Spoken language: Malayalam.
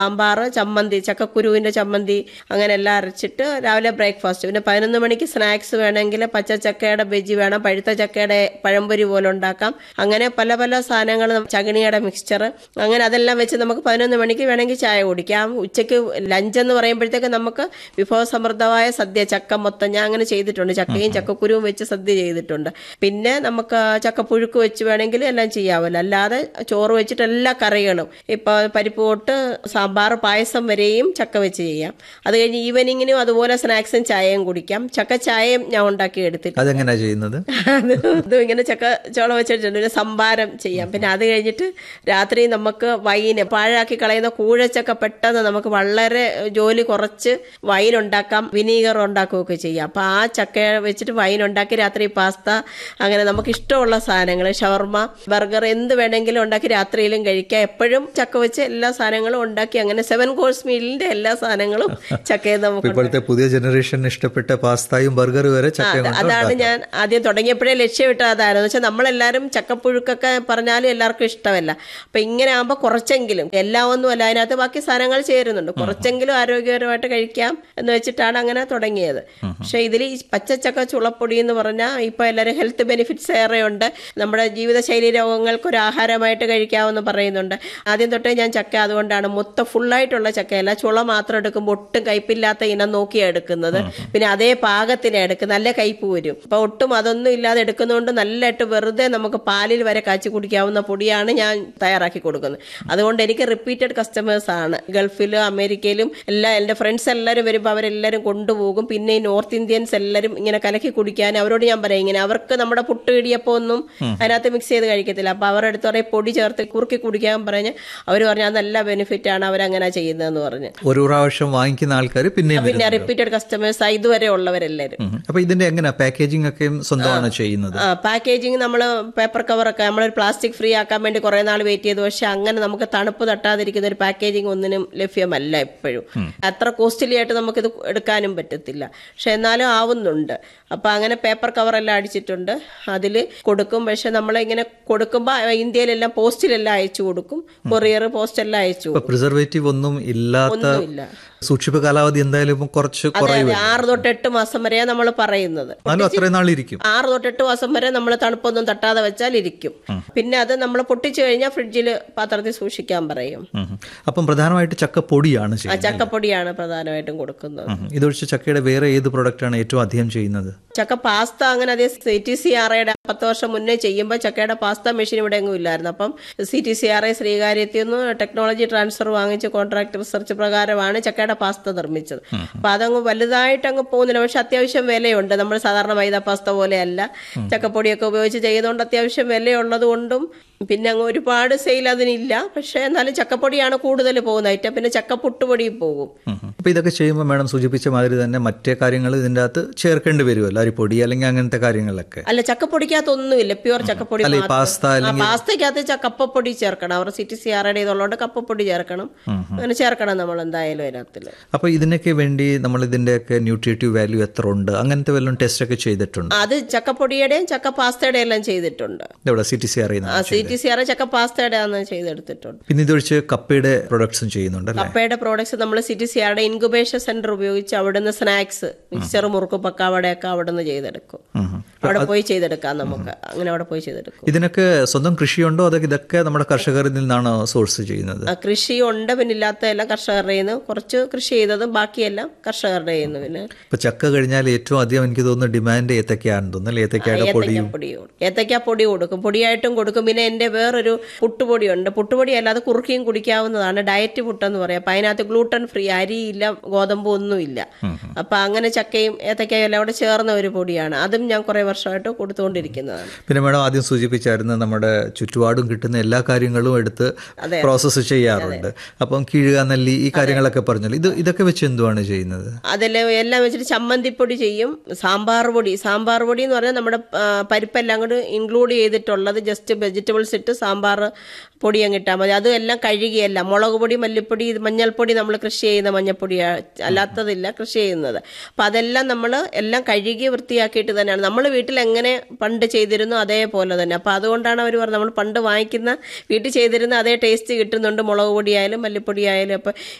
സാമ്പാർ ചമ്മന്തി ചക്കക്കുരുവിൻ്റെ ചമ്മന്തി അങ്ങനെ എല്ലാം അരച്ചിട്ട് രാവിലെ ബ്രേക്ക്ഫാസ്റ്റ് പിന്നെ പതിനൊന്ന് മണിക്ക് സ്നാക്സ് വേണമെങ്കിൽ പച്ച ചക്കയുടെ ബജി വേണം പഴുത്ത ചക്കയുടെ പഴംപൊരി പോലെ ഉണ്ടാക്കാം അങ്ങനെ പല പല സാധനങ്ങൾ ചകിണിയുടെ മിക്സ്ചർ അങ്ങനെ അതെല്ലാം വെച്ച് നമുക്ക് പതിനൊന്ന് മണിക്ക് വേണമെങ്കിൽ ചായ കുടിക്കാം ഉച്ചയ്ക്ക് ലഞ്ച് എന്ന് പറയുമ്പോഴത്തേക്ക് നമുക്ക് വിഭവസമൃദ്ധമായ സദ്യ ചക്ക മൊത്തം ഞാൻ അങ്ങനെ ചെയ്തിട്ടുണ്ട് ചക്കയും ചക്കക്കുരുവും വെച്ച് സദ്യ ചെയ്തിട്ടുണ്ട് പിന്നെ നമുക്ക് ചക്കപ്പുഴുക്ക് വെച്ച് വേണമെങ്കിൽ എല്ലാം ചെയ്യാമല്ലോ അല്ലാതെ ചോറ് വെച്ചിട്ട് എല്ലാ കറികളും ഇപ്പൊ പരിപ്പ് തൊട്ട് സാമ്പാർ പായസം വരെയും ചക്ക വെച്ച് ചെയ്യാം അത് കഴിഞ്ഞ് ഈവനിങ്ങിനും അതുപോലെ സ്നാക്സും ചായയും കുടിക്കാം ചക്ക ചായയും ഞാൻ ഉണ്ടാക്കി എടുത്തിട്ട് അതെങ്ങനെയാ ചെയ്യുന്നത് അത് അതും ഇങ്ങനെ ചക്ക ചോളം വെച്ചിട്ടുണ്ട് പിന്നെ സംഭാരം ചെയ്യാം പിന്നെ അത് കഴിഞ്ഞിട്ട് രാത്രി നമുക്ക് വൈന് പാഴാക്കി കളയുന്ന കൂഴച്ചക്ക പെട്ടെന്ന് നമുക്ക് വളരെ ജോലി കുറച്ച് വൈൻ ഉണ്ടാക്കാം വിനീഗർ ഉണ്ടാക്കുകയൊക്കെ ചെയ്യാം അപ്പം ആ ചക്ക വെച്ചിട്ട് വൈൻ ഉണ്ടാക്കി രാത്രി പാസ്ത അങ്ങനെ നമുക്ക് ഇഷ്ടമുള്ള സാധനങ്ങൾ ഷവർമ ബർഗർ എന്ത് വേണമെങ്കിലും ഉണ്ടാക്കി രാത്രിയിലും കഴിക്കാം എപ്പോഴും ചക്ക വെച്ച് എല്ലാ സാധനങ്ങളും ഉണ്ടാക്കി അങ്ങനെ സെവൻ കോഴ്സ് മീലിന്റെ എല്ലാ സാധനങ്ങളും ചക്കയിൽ നമുക്ക് ഇപ്പോഴത്തെ പുതിയ ജനറേഷൻ ഇഷ്ടപ്പെട്ട പാസ്തയും ബർഗർ വരെ ചക്കയും കൊണ്ട് അതാണ് ഞാൻ ആദ്യം തുടങ്ങിയപ്പോഴേ ലക്ഷ്യമിട്ടത് അതായിരുന്നു വെച്ചാൽ നമ്മളെല്ലാവരും ചക്കപ്പുഴുക്കൊക്കെ പറഞ്ഞാലും എല്ലാവർക്കും ഇഷ്ടമല്ല അപ്പൊ ഇങ്ങനെ ആകുമ്പോൾ കുറച്ചെങ്കിലും എല്ലാം ഒന്നും അല്ല അതിനകത്ത് ബാക്കി സാധനങ്ങൾ ചേരുന്നുണ്ട് കുറച്ചെങ്കിലും ആരോഗ്യപരമായിട്ട് കഴിക്കാം എന്ന് വെച്ചിട്ടാണ് അങ്ങനെ തുടങ്ങിയത് പക്ഷെ ഇതിൽ ഈ പച്ചച്ചക്ക ചുളപ്പൊടി എന്ന് പറഞ്ഞാൽ ഇപ്പൊ എല്ലാവരും ഹെൽത്ത് ബെനിഫിറ്റ്സ് ഏറെയുണ്ട് നമ്മുടെ ജീവിതശൈലി രോഗങ്ങൾക്ക് ഒരു ആഹാരമായിട്ട് കഴിക്കാമെന്ന് പറയുന്നുണ്ട് ആദ്യം തൊട്ടേ ഞാൻ ചക്ക അതുകൊണ്ടാണ് മൊത്തം ഫുള്ളായിട്ടുള്ള ചക്കയല്ല ചുള മാത്രം എടുക്കുമ്പോൾ ഒട്ടും കയ്പില്ലാത്ത ഇനം നോക്കിയാണ് എടുക്കുന്നത് പിന്നെ അതേ പാകത്തിന് എടുക്കും നല്ല കയ്പ് വരും അപ്പൊ ഒട്ടും അതൊന്നും ഇല്ലാതെ എടുക്കുന്നതുകൊണ്ട് നല്ലതായിട്ട് വെറുതെ നമുക്ക് പാലിൽ വരെ കാച്ചി കുടിക്കാവുന്ന പൊടിയാണ് ഞാൻ തയ്യാറാക്കി കൊടുക്കുന്നത് അതുകൊണ്ട് എനിക്ക് റിപ്പീറ്റഡ് കസ്റ്റമേഴ്സ് ആണ് ഗൾഫിലും അമേരിക്കയിലും എല്ലാ എൻ്റെ ഫ്രണ്ട്സ് എല്ലാവരും വരുമ്പോൾ അവരെല്ലാവരും കൊണ്ടുപോകും പിന്നെ ഈ നോർത്ത് ഇന്ത്യൻസ് എല്ലാവരും ഇങ്ങനെ കലക്കി കുടിക്കാൻ അവരോട് ഞാൻ പറയും ഇങ്ങനെ അവർക്ക് നമ്മുടെ പുട്ട് ഇടിയപ്പം ഒന്നും അതിനകത്ത് മിക്സ് ചെയ്ത് കഴിക്കത്തില്ല അപ്പൊ അവരുടെ അടുത്ത് പറയും പൊടി ചേർത്ത് കുറുക്കി കുടിക്കാൻ പറഞ്ഞ് അവർ പറഞ്ഞു അത് നല്ല ബെനിഫിറ്റ് ആണ് അവരങ്ങനെ ചെയ്യുന്നതെന്ന് പറഞ്ഞ് ഒരു പ്രാവശ്യം വാങ്ങിക്കുന്ന ആൾക്കാർ പിന്നെയും പിന്നെ വരുന്നുണ്ട്. റിപ്പീറ്റഡ് കസ്റ്റമേഴ്സ് ഇതുവരെ ഉള്ളവരെല്ലാവരും ഉം. അപ്പൊ ഇതിന്റെ എങ്ങനെയാ പാക്കേജിംഗ് ഒക്കെ സ്വന്തമാണ് ചെയ്യുന്നത് ആ പാക്കേജിങ് നമ്മൾ പേപ്പർ കവറൊക്കെ നമ്മളൊരു പ്ലാസ്റ്റിക് ഫ്രീ ആക്കാൻ വേണ്ടി കുറെ നാൾ വെയിറ്റ് ചെയ്തു പക്ഷെ അങ്ങനെ നമുക്ക് തണുപ്പ് തട്ടാതിരിക്കുന്ന ഒരു പാക്കേജിങ് ഒന്നിനും ലഭ്യമല്ല എപ്പോഴും അത്ര കോസ്റ്റ്ലി ആയിട്ട് നമുക്കിത് എടുക്കാനും പറ്റത്തില്ല പക്ഷെ എന്നാലും ആവുന്നുണ്ട് അപ്പൊ അങ്ങനെ പേപ്പർ കവറെല്ലാം അടിച്ചിട്ടുണ്ട് അതിൽ കൊടുക്കും പക്ഷെ നമ്മളിങ്ങനെ കൊടുക്കുമ്പോൾ ഇന്ത്യയിലെല്ലാം പോസ്റ്റിലെല്ലാം അയച്ചു കൊടുക്കും കൊറിയർ പോസ്റ്റെല്ലാം അയച്ചു ഇപ്പൊ കൊടുക്കും പ്രിസർവേറ്റീവ് ഒന്നും ഇല്ലാത്ത ഒന്നുമില്ല സൂക്ഷിപ്പ് കാലാവധി എന്തായാലും ഇപ്പം കുറച്ച് അതെ കുറയും അതെ ആറ് തൊട്ട് എട്ട് മാസം വരെയാണ് നമ്മൾ പറയുന്നത് എന്നാലും അത്രയും നാളിരിക്കും ആറ് തൊട്ട് എട്ട് മാസം വരെ നമ്മൾ തണുപ്പൊന്നും തട്ടാതെ വെച്ചാൽ ഇരിക്കും പിന്നെ അത് നമ്മൾ പൊട്ടിച്ചു കഴിഞ്ഞാൽ ഫ്രിഡ്ജിൽ പാത്രത്തിൽ സൂക്ഷിക്കാൻ പറയും ഉം. അപ്പം പ്രധാനമായിട്ട് ചക്കപ്പൊടിയാണ് ആ ചെയ്യുന്നത് ചക്കപ്പൊടിയാണ് പ്രധാനമായിട്ടും കൊടുക്കുന്നത് ഉം. ഇതൊഴിച്ച് ചക്കയുടെ വേറെ ഏത് പ്രൊഡക്റ്റാണ് ഏറ്റവും അധികം ചെയ്യുന്നത് ചക്ക പാസ്ത അങ്ങനെ അതേ സി ടി സി ആർ ഐയുടെ പത്ത് വർഷം മുന്നേ ചെയ്യുമ്പോൾ ചക്കയുടെ പാസ്ത മെഷീൻ ഇവിടെ എങ്ങും ഇല്ലായിരുന്നു അപ്പം C T C R I ശ്രീകാര്യത്തിൽ നിന്ന് ടെക്നോളജി ട്രാൻസ്ഫർ വാങ്ങിച്ച് കോൺട്രാക്ട് റിസർച്ച് പ്രകാരമാണ് ചക്കയുടെ പാസ്ത നിർമ്മിച്ചത് അപ്പൊ അതങ്ങ് വലുതായിട്ട് അങ്ങ് പോകുന്നില്ല പക്ഷെ അത്യാവശ്യം വിലയുണ്ട് നമ്മൾ സാധാരണ മൈദ പാസ്ത പോലെയല്ല ചക്കപ്പൊടിയൊക്കെ ഉപയോഗിച്ച് ചെയ്യുന്നതുകൊണ്ട് അത്യാവശ്യം വിലയുള്ളത് കൊണ്ടും പിന്നെ അങ്ങ് ഒരുപാട് സെയിൽ അതിനില്ല പക്ഷെ എന്നാലും ചക്കപ്പൊടിയാണ് കൂടുതൽ പോകുന്ന ഐറ്റം പിന്നെ ചക്കപ്പുട്ടുപൊടിയും പോകും ഉം. അപ്പൊ ഇതൊക്കെ ചെയ്യുമ്പോൾ മാഡം സൂചിപ്പിച്ച മാതിരി തന്നെ മറ്റേ കാര്യങ്ങൾ ഇതിന്റെ അകത്ത് ചേർക്കേണ്ടി വരുമല്ലോ അരിപ്പൊടി അല്ലെങ്കിൽ അങ്ങനത്തെ കാര്യങ്ങളൊക്കെ അല്ല ചക്കപ്പൊടിക്കകത്ത് ഒന്നുമില്ല പ്യുവർ ചക്കപ്പൊടി അല്ല ഈ മാത്രം. പാസ്ത ആ, അല്ലെങ്കിൽ പാസ്തയ്ക്കകത്ത് ച- കപ്പപ്പൊടി ചേർക്കണം അവർ സി ടി സി ആർ ഇതുള്ളതുകൊണ്ട് കപ്പപ്പൊടി ചേർക്കണം അങ്ങനെ ചേർക്കണം നമ്മൾ എന്തായാലും അതിനകത്തില് അപ്പൊ ഇതിനൊക്കെ വേണ്ടി നമ്മൾ ഇതിന്റെയൊക്കെ ന്യൂട്രിയേറ്റീവ് വാല്യൂ എത്ര ഉണ്ട് അങ്ങനത്തെ വല്ലതും ടെസ്റ്റ് ഒക്കെ ചെയ്തിട്ടുണ്ട് അത് ചക്കപ്പൊടിയുടെയും ചക്ക പാസ്തയുടെയും എല്ലാം ചെയ്തിട്ടുണ്ട് ഇതെവിടെ സി ടി സി ആ അറിയുന്നത് സി ടി സി ആർ ചക്ക പാസ്തയുടെ ആണ് ചെയ്തെടുത്തിട്ടുണ്ട് പിന്നെ ഇതൊഴിച്ച് കപ്പയുടെ പ്രൊഡക്ട്സും ചെയ്യുന്നുണ്ടല്ലേ കപ്പയുടെ പ്രോഡക്ട്സ് നമ്മൾ സി ടി സി ആറുടെ ഇൻക്യുബേഷൻ സെന്റർ ഉപയോഗിച്ച് അവിടുന്ന് സ്നാക്സ് മിക്സർ മുറുക്ക് പക്കാവടയൊക്കെ അവിടുന്ന് ചെയ്തെടുക്കും ഉം. അവിടെ പോയി ചെയ്തെടുക്കാം നമുക്ക് അങ്ങനെ അവിടെ പോയി ചെയ്തെടുക്കും ഇതിനൊക്കെ സ്വന്തം കൃഷിയുണ്ടോ അതൊക്കെ ഇതൊക്കെ നമ്മുടെ കർഷകരിൽ നിന്നാണ് സോഴ്സ് ചെയ്യുന്നത് ആ, കൃഷിയുണ്ട് പിന്നെ ഇല്ലാത്തതെല്ലാം കർഷകരുടെ കയ്യിൽ നിന്ന് കുറച്ച് കൃഷി ചെയ്തതും ബാക്കിയെല്ലാം കർഷകരുടെ കയ്യിൽ നിന്ന് പിന്നെ ഇപ്പൊ ചക്ക കഴിഞ്ഞാൽ ഏറ്റവും അധികം എനിക്ക് തോന്നുന്നു ഡിമാൻഡ് ഏത്തക്കയാണെന്ന് തോന്നുന്നു ഏത്തക്കയുടെ പൊടിയും ഏത്തയ്ക്ക പൊടി ഏത്തയ്ക്ക പൊടി കൊടുക്കും പൊടിയായിട്ടും കൊടുക്കും പിന്നെ എൻ്റെ വേറൊരു പുട്ടുപൊടിയുണ്ട് പുട്ടുപൊടി അല്ലാതെ കുറുക്കിയും കുടിക്കാവുന്നതാണ് ഡയറ്റ് പുട്ടെന്ന് പറയാം അപ്പൊ അതിനകത്ത് ഗ്ലൂട്ടൻ ഫ്രീ അരിയില്ല ഗോതമ്പ് ഒന്നുമില്ല അപ്പൊ അങ്ങനെ ചക്കയും ഏത്തയ്ക്കയും എല്ലാം കൂടെ ചേർന്ന ഒരു പൊടിയാണ് അതും ഞാൻ കുറെ വർഷമായിട്ട് കൊടുത്തുകൊണ്ടിരിക്കുന്നതാണ് പിന്നെ മേഡം ആദ്യം സൂചിപ്പിച്ചായിരുന്നു നമ്മുടെ ചുറ്റുപാടും കിട്ടുന്ന എല്ലാ കാര്യങ്ങളും എടുത്ത് പ്രോസസ്സ് ചെയ്യാറുണ്ട് അപ്പം കീഴുക നെല്ലി ഈ കാര്യങ്ങളൊക്കെ പറഞ്ഞല്ലോ ഇത് ഇതൊക്കെ വെച്ച് എന്തുവാണ് ചെയ്യുന്നത് അതെല്ലാം എല്ലാം വെച്ചിട്ട് ചമ്മന്തിപ്പൊടി ചെയ്യും സാമ്പാർ പൊടി സാമ്പാർ പൊടി എന്ന് പറഞ്ഞാൽ നമ്മുടെ ആ, പരിപ്പെല്ലാം കൂടി ഇൻക്ലൂഡ് ചെയ്തിട്ടുള്ളത് ജസ്റ്റ് വെജിറ്റബിൾസ് ഇട്ട് സാമ്പാർ പൊടി അങ്ങ് ഇട്ടാൽ മതി അതും എല്ലാം കഴുകിയല്ല മുളക് പൊടി മല്ലിപ്പൊടി ഇത് മഞ്ഞൾപ്പൊടി നമ്മൾ കൃഷി ചെയ്യുന്ന മഞ്ഞൾപ്പൊടിയാണ് അല്ലാത്തതില്ല കൃഷി ചെയ്യുന്നത് അപ്പം അതെല്ലാം നമ്മൾ എല്ലാം കഴുകി വൃത്തിയാക്കിയിട്ട് തന്നെയാണ് നമ്മൾ വീട്ടിൽ വീട്ടിൽ എങ്ങനെ പണ്ട് ചെയ്തിരുന്നു അതേപോലെ തന്നെ അപ്പോൾ അതുകൊണ്ടാണ് അവർ പറഞ്ഞത് നമ്മൾ പണ്ട് വാങ്ങിക്കുന്ന വീട്ടിൽ ചെയ്തിരുന്ന അതേ ടേസ്റ്റ് കിട്ടുന്നുണ്ട് മുളക് പൊടിയായാലും മല്ലിപ്പൊടി ആയാലും അപ്പോൾ